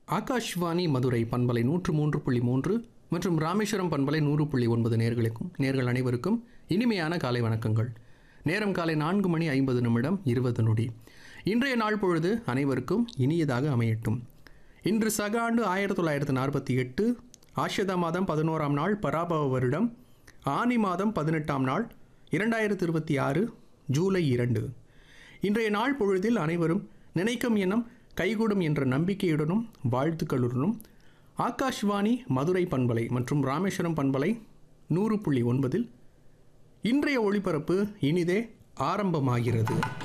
ஆகாஷ்வாணி மதுரை பண்பலை நூற்று மூன்று புள்ளி மூன்று மற்றும் ராமேஸ்வரம் பண்பலை நூறு புள்ளி ஒன்பது நேர்களுக்கும் நேர்கள் அனைவருக்கும் இனிமையான காலை வணக்கங்கள் நேரம் காலை நான்கு மணி ஐம்பது நிமிடம் இருபது நொடி இன்றைய நாள் பொழுது அனைவருக்கும் இனியதாக அமையட்டும் இன்று சக ஆண்டு ஆயிரத்தி தொள்ளாயிரத்தி நாற்பத்தி எட்டு ஆஷத மாதம் பதினோராம் நாள் பராபவ வருடம் ஆனி மாதம் பதினெட்டாம் நாள் இரண்டாயிரத்தி இருபத்தி ஆறு ஜூலை இரண்டு இன்றைய நாள் பொழுதில் அனைவரும் நினைக்கும் எண்ணம் கைகூடும் என்ற நம்பிக்கையுடனும் வாழ்த்துக்களுடனும் ஆகாஷ்வாணி மதுரை பண்பலை மற்றும் ராமேஸ்வரம் பண்பலை நூறு புள்ளி ஒன்பதில் இன்றைய ஒளிபரப்பு இனிதே ஆரம்பமாகிறது